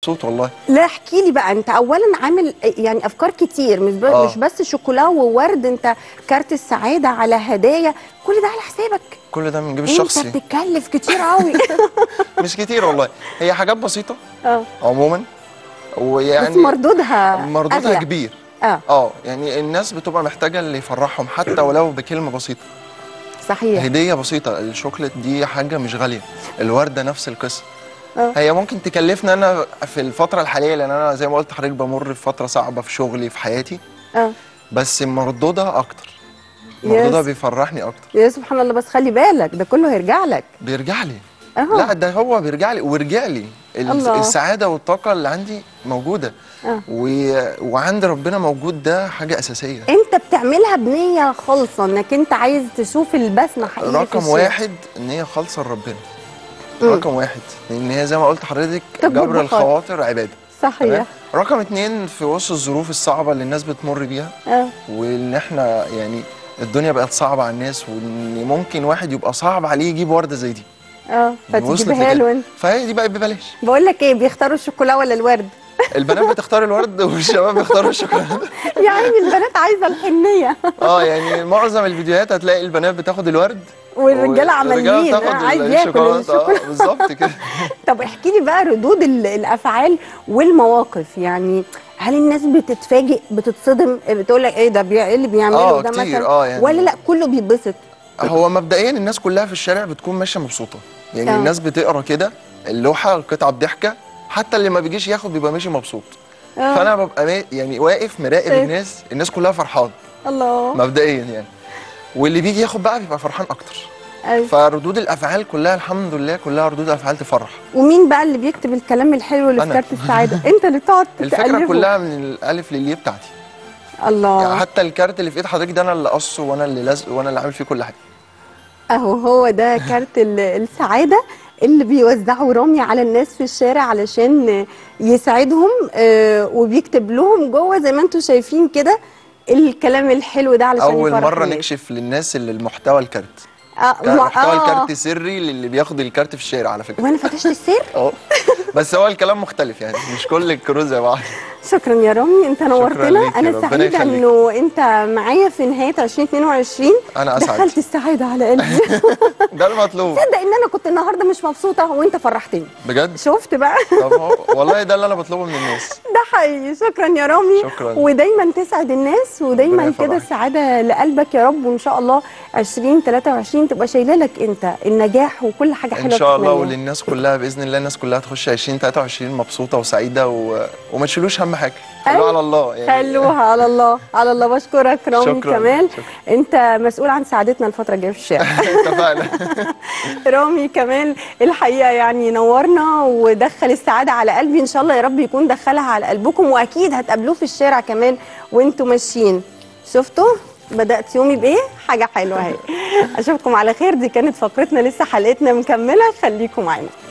مبسوط والله لا احكي لي بقى انت اولا عامل يعني افكار كتير مش ب... آه. مش بس شوكولا وورد انت كارت السعاده على هدايا كل ده على حسابك كل ده من جيب انت الشخصي بتتكلف كتير قوي مش كتير والله هي حاجات بسيطه اه عموما بس ويعني مردودها مردودها أغلى. كبير اه اه يعني الناس بتبقى محتاجه اللي يفرحهم حتى ولو بكلمه بسيطه صحيح هديه بسيطه الشوكليت دي حاجه مش غاليه الورده نفس القصه آه. هي ممكن تكلفنا انا في الفتره الحاليه لان انا زي ما قلت لحضرتك بمر في فتره صعبه في شغلي في حياتي اه بس مردودها اكتر يس. مردودها بيفرحني اكتر يا سبحان الله بس خلي بالك ده كله هيرجع لك بيرجع لي اه لا ده هو بيرجع لي ورجع لي ال- الله. السعاده والطاقه اللي عندي موجوده اه و... وعند ربنا موجود ده حاجه اساسيه انت بتعملها بنيه خالصه انك انت عايز تشوف البسمه حقيقي في رقم الشارع. واحد ان هي خالصه لربنا مم. رقم واحد لان هي زي ما قلت لحضرتك تكبر جبر بخاطر. الخواطر عباده صحيح تمام رقم اتنين في وسط الظروف الصعبه اللي الناس بتمر بيها اه وان احنا يعني الدنيا بقت صعبه على الناس وان ممكن واحد يبقى صعب عليه يجيب ورده زي دي اه وصلت فتجيبها لكده. له انت فهي دي بقت ببلاش بقول لك ايه بيختاروا الشوكولا ولا الورد البنات بتختار الورد والشباب بيختاروا الشوكولاته يا عيني البنات عايزه الحنيه اه يعني معظم الفيديوهات هتلاقي البنات بتاخد الورد والرجاله عمالين تاخد آه، عايز ياكل الشوكولاته الشوكولا آه، بالظبط كده طب احكي لي بقى ردود ال- الافعال والمواقف يعني هل الناس بتتفاجئ بتتصدم بتقول لك ايه ده بي... ايه اللي بيعمله آه، ده كتير، مثلا آه، يعني- ولا لا كله بيتبسط هو مبدئيا الناس كلها في الشارع بتكون ماشيه مبسوطه يعني آه. الناس بتقرا كده اللوحه القطعه بضحكه حتى اللي ما بيجيش ياخد بيبقى ماشي مبسوط آه. فانا ببقى ما- يعني واقف مراقب شايف. الناس الناس كلها فرحان الله مبدئيا يعني واللي بيجي ياخد بقى بيبقى فرحان اكتر أيوة. فردود الافعال كلها الحمد لله كلها ردود افعال تفرح ومين بقى اللي بيكتب الكلام الحلو اللي في أنا. كارت السعاده انت اللي تقعد الفكره تألفه. كلها من الالف للياء بتاعتي الله يعني حتى الكارت اللي في ايد حضرتك ده انا اللي قصه وانا اللي لازقه وانا اللي عامل فيه كل حاجه اهو هو ده كارت ال- السعاده اللي بيوزعه رامي على الناس في الشارع علشان يساعدهم آه، وبيكتب لهم جوه زي ما انتم شايفين كده الكلام الحلو ده علشان اول يفرح مره الناس. نكشف للناس اللي المحتوى الكارت آه كان ما- محتوى آه. الكارت سري للي بياخد الكارت في الشارع على فكره وانا فتشت السر اه بس هو الكلام مختلف يعني مش كل الكروت زي بعض شكرا يا رامي انت نورتنا ليك يا انا ربنا سعيده يخليك. انه انت معايا في نهايه 2022 انا اسعد دخلت السعاده على قلبي ده المطلوب تصدق ان انا كنت النهارده مش مبسوطه وانت فرحتني بجد شفت بقى طب هو والله ده اللي انا بطلبه من الناس ده حقيقي شكرا يا رامي شكراً. ودايما تسعد الناس ودايما ربنا كده يفرحك. السعاده لقلبك يا رب وان شاء الله 2023 تبقى شايله لك انت النجاح وكل حاجه حلوه ان شاء الله بتتمناها. وللناس كلها باذن الله الناس كلها تخش 2023 مبسوطه وسعيده و... وما تشيلوش هم حاجه خلوها على الله يعني خلوها على الله على الله بشكرك رامي شكراً، كمال شكراً. انت مسؤول عن سعادتنا الفتره الجايه في الشارع اتفقنا رامي كمال الحقيقه يعني نورنا ودخل السعاده على قلبي ان شاء الله يا رب يكون دخلها على قلبكم واكيد هتقابلوه في الشارع كمان وانتوا ماشيين شفتوا بدات يومي بايه حاجه حلوه اهي اشوفكم على خير دي كانت فقرتنا لسه حلقتنا مكمله خليكم معانا